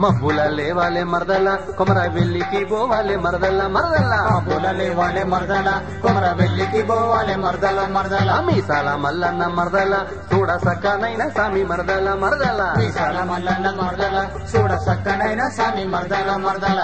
మబ్బుల లేవాలే మరదల కొమర వెల్లికి పోవాలే మరదల్ల మరదల్ల పూలలే వాళ్ళే మరదల కొమర వెళ్ళికి పోవాలే మరదల మరదల మీసాల మల్లన్న మరదల చూడ సక్కనైన సామి మరదల మరదల విశాల మల్లన్న మరదల చూడ సక్కనైన సామి మరదల మరదల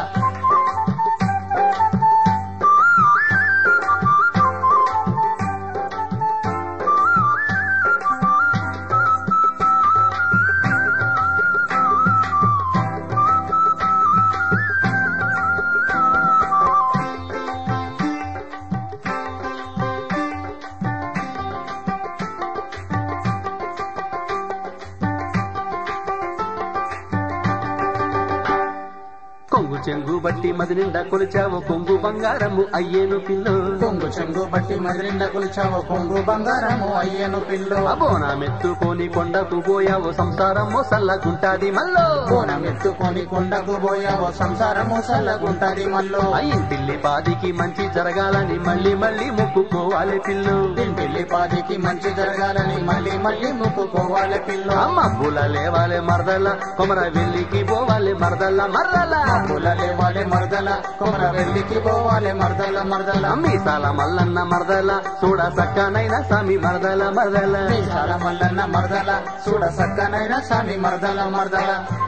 కొంగు చెంగు బట్టి మది నిండా కొలిచావు కొంగు బంగారము అయ్యేను పిల్లు కొంగు చెంగు బట్టి మదిరిండ కొలిచావు కొంగు బంగారము అయ్యను పిల్లు అబోనా మెత్తుకొని కొండకు పోయావు సంసారము సల్లగుంటాది మల్లో కోనం ఎత్తుకొని కొండకు పోయావు సంసారము సల్లగుంటది మల్లో ఆ ఇంటిల్లి పాదికి మంచి జరగాలని మళ్ళీ మళ్ళీ మొక్కుకోవాలి పిల్లు ఇంటిల్లి పాదికి మంచి జరగాలని మళ్ళీ మళ్ళీ ముక్కుకోవాలి పిల్లు అమ్మ బుల లేవాలే మరదల కొమర వెల్లికి పోవాలి మరదల్ల మరదల పుల్లలే వాళ్ళే మరదల కొమర వెళ్ళికి పోవాలి మరదల మరదల మీసాల మల్లన్న మరదల చూడ సక్కనైన సామి మరదల మరదల విశాల మల్లన్న మరదల చూడ సక్కనైన సామి మరదల మరదల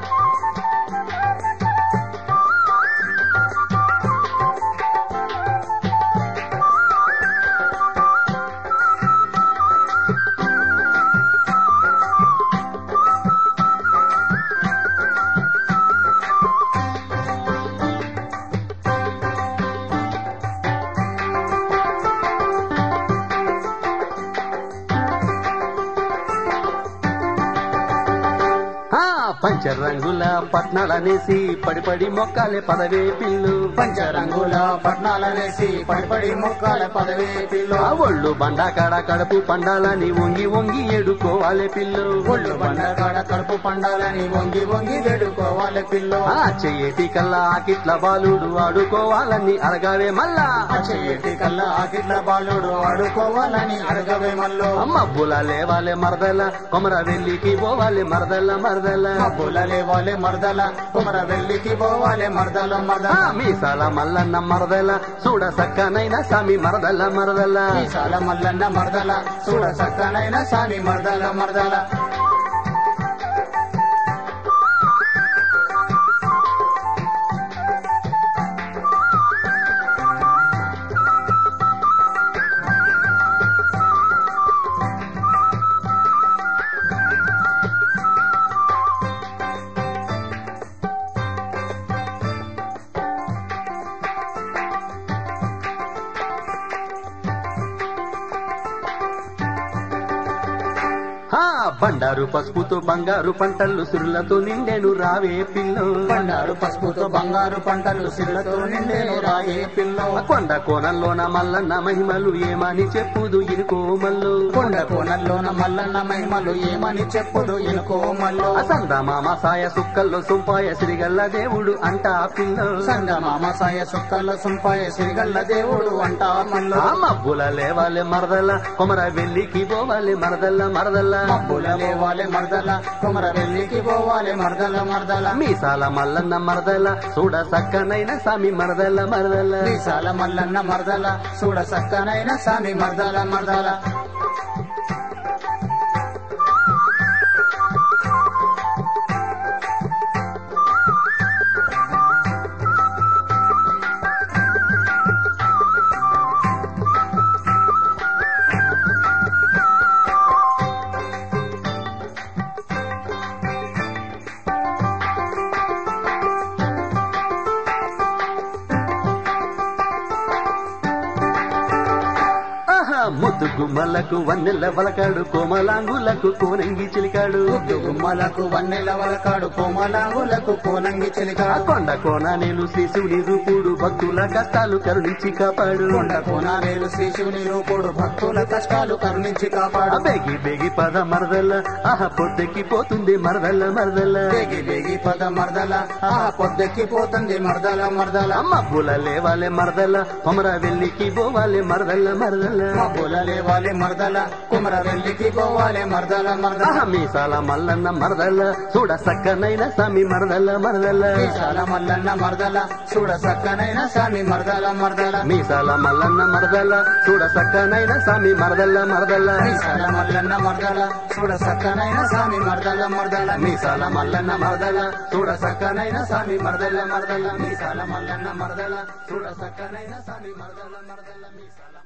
ఆ పంచరంగుల పట్నాలనేసి పడి పడి మొక్కాలే పదవే పిల్లు పంచరంగుల పట్నాలనేసి పడిపడి ముక్కాల పదవే పిల్లు ఆ ఒళ్ళు బండాకాడ కడుపు పండాలని వంగి వంగి ఏడుకోవాలి పిల్లు ఒళ్ళు బండకాడ కడుపు పండాలని వంగి వంగి వేడుకోవాలి పిల్లు ఆ చెయ్యేటి కల్లా ఆకిట్ల బాలుడు ఆడుకోవాలని అరగావే మల్లా ఆ చెయ్యేటి కల్లా ఆకిట్ల బాలుడు ఆడుకోవాలని అడగవే మల్లో అమ్మ బుల లేవాలే మరదల కొమర వెల్లికి పోవాలి మరదల్ల మరదల పుల్లలే వాళ్ళే మరదల కుమర వెళ్ళికి పోవాలి మరదల ఆ మరదల మీసాల మల్లన్న మరదల చూడ సక్కనైన సామి మరదల్ల మరదల్ల విశాల మల్లన్న మరదల చూడ సక్కనైన సామి మరదల మరదల ఆ బండారు పసుపుతో బంగారు పంటలు సురులతో నిండెను రావే పిల్లు బండారు పసుపుతో బంగారు పంటలు సిల్లతో నిండేను రాయే పిల్లో ఆ కొండ కోణంలోన మల్లన్న మహిమలు ఏమని చెప్పుదు ఇనుకో మల్లు కొండ కోణంలోన మల్లన్న మహిమలు ఏమని చెప్పుదు ఎనుకో మల్లో అసంద మామ సాయ సుక్కల్లో సొంపాయ శ్రీగల్ల దేవుడు అంటా పిల్లు సంగమామ సాయ సుక్కల సుంపాయ సిరిగల్ల దేవుడు అంటా మల్లో ఆ మబ్బుల లేవాలే మరదల కొమర వెల్లికి పోవాలి మరదల్ల మరదల్ల మబ్బుల లేవాలే మరదల కుమర వెళ్ళికి పోవాలి మరదల మరదల మీసాల మల్లన్న మరదల చూడ సక్కనైన సామి మరదల్ల మరదల్ల విశాల మల్లన్న మరదల చూడ సక్కనైన సామి మరదల మరదల ఆహా ముద్దు గుమ్మలకు వన్నెల వలకాడు కోమలాంగులకు కోనంగి చిలికాడు గుమ్మలకు వన్నెల వలకాడు కోమలాంగులకు కోనంగి ఆ చెలిక కొండ కోన నేను శిశుడి రూపుడు భక్తుల కష్టాలు కరుణించి కాపాడు కొండ కోనారేలు శ్రీ శివుని రూపుడు భక్తుల కష్టాలు కరుణించి ఆ కాపాడు బేగి బేగి పద మరదల్ల ఆహా పొద్దెక్కి పోతుంది మరదల్ల మరదల్ల బేగి బేగి పద మరదల ఆ పొద్దెక్కి పోతుంది మరదల మరదల అమ్మ బుల లేవాలే మరదల్ల కొమర వెల్లికి పోవాలి మరదల్ల మరదల్ల పూలలేవాలి మరదల కుమర వెళ్ళికి పోవాలి మరదల మరదల ఆహా, మీసాల మల్లన్న మరదల చూడ సక్కనైన సమి మరదల మరదల మీసాల మల్లన్న మరదల చూడ సక్కనైన సామి మరదల మరదల మీసాల మల్లన్న మరదల చూడ సక్కనైన సమి మరదల మరదల మీసాల మల్లన్న మరదల చూడ సక్కనైన సామి మరదల మరదల మీసాల మల్లన్న మరదల చూడ సక్కనైన సామి మరదల మరదల మీసాల మల్లన్న మరదల చూడ సక్కనైన సామి మరదల మరదల మీసాల